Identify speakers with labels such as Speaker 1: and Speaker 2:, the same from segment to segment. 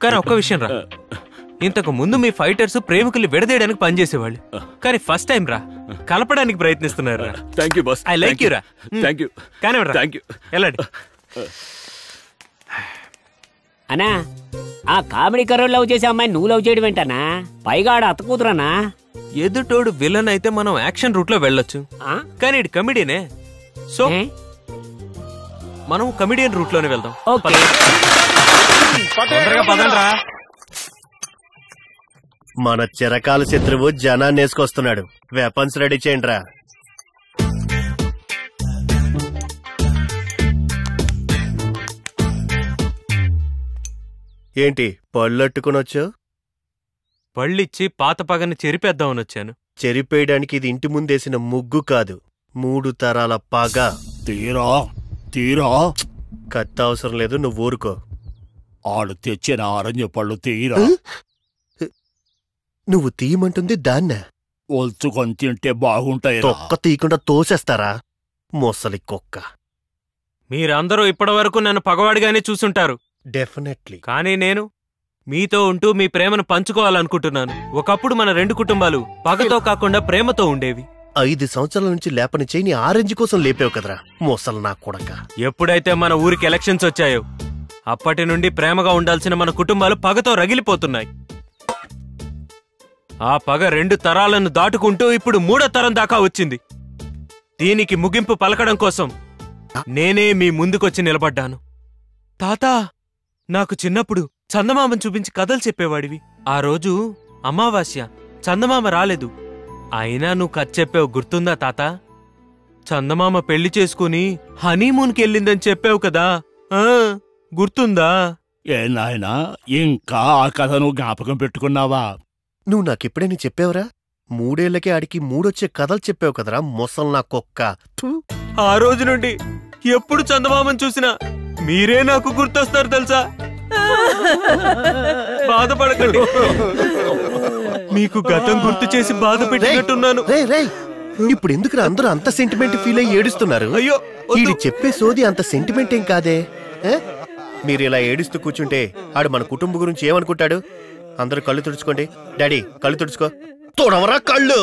Speaker 1: కానీ ఒక్క విషయం రా ఇంతకు ముందు మీ ఫైటర్స్ ప్రేమికుల్ని విడదీయడానికి పనిచేసేవాళ్ళు కానీ ఫస్ట్ టైం రా కలపడానికి ప్రయత్నిస్తున్నారు రా
Speaker 2: thank you boss
Speaker 1: I like you రా
Speaker 2: థ్యాంక్ యూ
Speaker 1: కానీ
Speaker 2: థ్యాంక్ యూ
Speaker 1: వెళ్ళండి
Speaker 3: అనా ఆ కామెడీ కరోడ్ లవ్ చేసే అమ్మాయి నువ్వు లవ్ చేయడం ఏంటనా పైగా ఆడ అత్త కూతురనా
Speaker 1: ఎదుటోడు విలన్ అయితే మనం యాక్షన్ రూట్ లో వెళ్ళొచ్చు
Speaker 3: ఆ?
Speaker 1: కానీ ఇటు కమిడియనే సో
Speaker 3: ఏ?
Speaker 1: మనం కమిడియన్ రూట్ లోనే వెళ్దాం
Speaker 3: ఓకే
Speaker 1: తొందరగా పదండ్రా
Speaker 4: మన చిరకాల శత్రువు జనాన్ని వేసుకొస్తున్నాడు వెపన్స్ రెడీ చేయండి రా ఏంటి పళ్ళట్టుకుని వచ్చావు
Speaker 1: పళ్ళిచ్చి పాత పగని చెరిపేద్దామని వచ్చాను
Speaker 4: చెరిపేయడానికి ఇది ఇంటి ముందేసిన ముగ్గు కాదు మూడు తరాల పగ
Speaker 5: తీరా తీరా
Speaker 4: కత్తి అవసరం లేదు నువ్వు ఊరుకో
Speaker 5: ఆడు తెచ్చిన ఆరెంజ్ పళ్ళు తీరా
Speaker 4: నువ్వు తీయమంటుంది దాన్న
Speaker 5: ఒల్చుకొని తింటే బాగుంటాయి
Speaker 4: తొక్క తీయకుండా తోసేస్తారా మొసలి కుక్క
Speaker 1: మీరందరూ ఇప్పటి వరకు నన్ను పగవాడిగానే చూసుంటారు
Speaker 4: డెఫినెట్లీ
Speaker 1: కానీ నేను మీతో ఉంటూ మీ ప్రేమను పంచుకోవాలనుకుంటున్నాను ఒకప్పుడు మన రెండు కుటుంబాలు పగతో కాకుండా ప్రేమతో ఉండేవి
Speaker 4: ఐదు సంవత్సరాల నుంచి లేపని చేయి నీ ఆరెంజ్ కోసం లేపావు కదరా మొసలు నా కొడక
Speaker 1: ఎప్పుడైతే మన ఊరికి ఎలక్షన్స్ వచ్చాయో అప్పటి నుండి ప్రేమగా ఉండాల్సిన మన కుటుంబాలు పగతో రగిలిపోతున్నాయి ఆ పగ రెండు తరాలను దాటుకుంటూ ఇప్పుడు మూడో తరం దాకా వచ్చింది దీనికి ముగింపు పలకడం కోసం నేనే మీ ముందుకొచ్చి నిలబడ్డాను తాతా నాకు చిన్నప్పుడు చందమామను చూపించి కథలు చెప్పేవాడివి ఆ రోజు అమావాస్య చందమామ రాలేదు అయినా నువ్వు కథ చెప్పావు గుర్తుందా తాత చందమామ పెళ్లి చేసుకుని హనీమూన్కి వెళ్ళిందని చెప్పావు కదా ఆ గుర్తుందా
Speaker 5: ఏ నాయనా ఇంకా ఆ కథను జ్ఞాపకం పెట్టుకున్నావా
Speaker 4: నువ్వు నాకెప్పుడైనా చెప్పావురా మూడేళ్లకే ఆడికి మూడొచ్చే కథలు చెప్పావు కదరా మొసలు నా కుక్క థు.
Speaker 1: ఆ రోజు నుండి ఎప్పుడు చందమామను చూసినా మీరే నాకు గుర్తొస్తారు తెలుసా బాధపడకండి మీకు గతం గుర్తు చేసి బాధ పెట్టినట్టున్నాను
Speaker 4: రేయ్ రేయ్ ఇప్పుడు ఎందుకు అందరూ అంత సెంటిమెంట్ ఫీల్ అయ్యి ఏడుస్తున్నారు
Speaker 1: అయ్యో వద్దు.
Speaker 4: ఈడు చెప్పే సోది అంత సెంటిమెంట్ ఏం కాదే ఏ? మీరు ఇలా ఏడుస్తూ కూర్చుంటే ఆడు మన కుటుంబం గురించి ఏమనుకుంటాడు అందరూ కళ్ళు తుడుచుకోండి డాడీ కళ్ళు తుడుచుకో తోడవరా కళ్ళు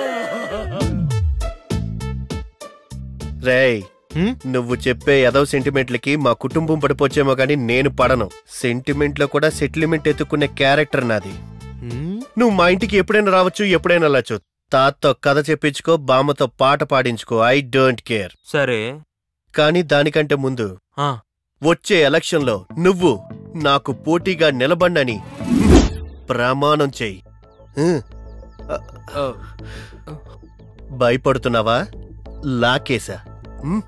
Speaker 4: రేయ్
Speaker 1: హ్మ్?
Speaker 4: నువ్వు చెప్పే ఎదవ సెంటిమెంట్లకి మా కుటుంబం పడిపోచ్చేమో కానీ నేను పడను సెంటిమెంట్ లో కూడా సెటిల్మెంట్ ఎత్తుకునే క్యారెక్టర్ నాది
Speaker 1: హ్మ్?
Speaker 4: నువ్వు మా ఇంటికి ఎప్పుడైనా రావచ్చు ఎప్పుడైనా వెళ్ళచ్చు తాతతో కథ చెప్పించుకో బామ్మతో పాట పాడించుకో ఐ డోంట్ కేర్
Speaker 1: సరే
Speaker 4: కానీ దానికంటే ముందు
Speaker 1: ఆ,
Speaker 4: వచ్చే ఎలక్షన్లో నువ్వు నాకు పోటీగా నిలబండని ప్రమాణం చెయ్యి హ్మ్.
Speaker 1: ఆ,
Speaker 4: భయపడుతున్నావా లాకేసా హ్మ్?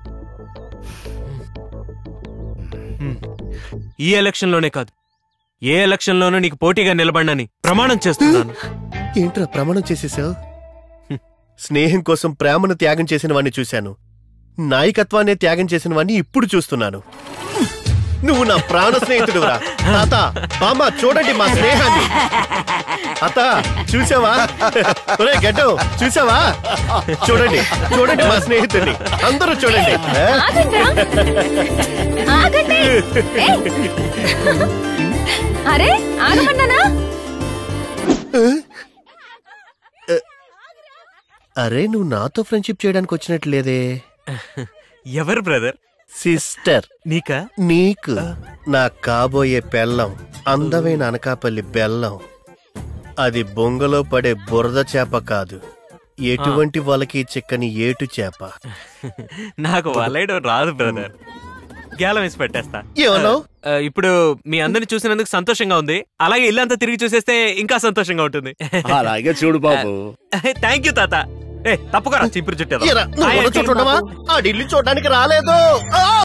Speaker 1: హ్మ్. ఈ ఎలక్షన్లోనే కాదు ఏ ఎలక్షన్లోనూ నీకు పోటీగా నిలబడినని ప్రమాణం చేస్తున్నాను
Speaker 4: ఏంట్రా ప్రమాణం చేసేసావు స్నేహం కోసం ప్రేమను త్యాగం చేసిన వాణ్ణి చూశాను నాయకత్వాన్ని త్యాగం చేసిన వాణ్ణి ఇప్పుడు చూస్తున్నాను నువ్వు నా ప్రాణ స్నేహితుడురా తాత బామ్మ చూడండి మా స్నేహాన్ని అత చూసావా ఒరే గడ్డం చూసావా చూడండి చూడండి మా స్నేహితుడిని అందరూ చూడండి ఆ?
Speaker 6: ఆగండి ఏయ్! అరే ఆగమన్నానా
Speaker 4: అరే నువ్వు నాతో ఫ్రెండ్షిప్ చేయడానికి వచ్చినట్టు లేదే
Speaker 1: ఎవరు బ్రదర్
Speaker 4: సిస్టర్
Speaker 1: నీకా
Speaker 4: నీకు నా కాబోయే పెళ్ళం అందమైన అనకాపల్లి బెల్లం అది బొంగలో పడే బురద చేప కాదు ఎటువంటి వలకి చిక్కని ఏటు చేప
Speaker 1: నాకు వలయడం రాదు బ్రదర్ గేలం వేసి పెట్టేస్తా
Speaker 4: ఏమన్నావ్?
Speaker 1: ఆ, ఇప్పుడు మీ అందరిని చూసినందుకు సంతోషంగా ఉంది అలాగే ఇల్లంతా తిరిగి చూసేస్తే ఇంకా సంతోషంగా ఉంటుంది
Speaker 5: అలాగే చూడు బాబు
Speaker 1: థ్యాంక్ యూ తాత ఏ తప్పుకోరా చింపురు చుట్టూ
Speaker 4: ఏరా, నువ్వు ఉన్న చోట ఉండవా? ఆడిల్లు చూడడానికి రాలేదు ఆ!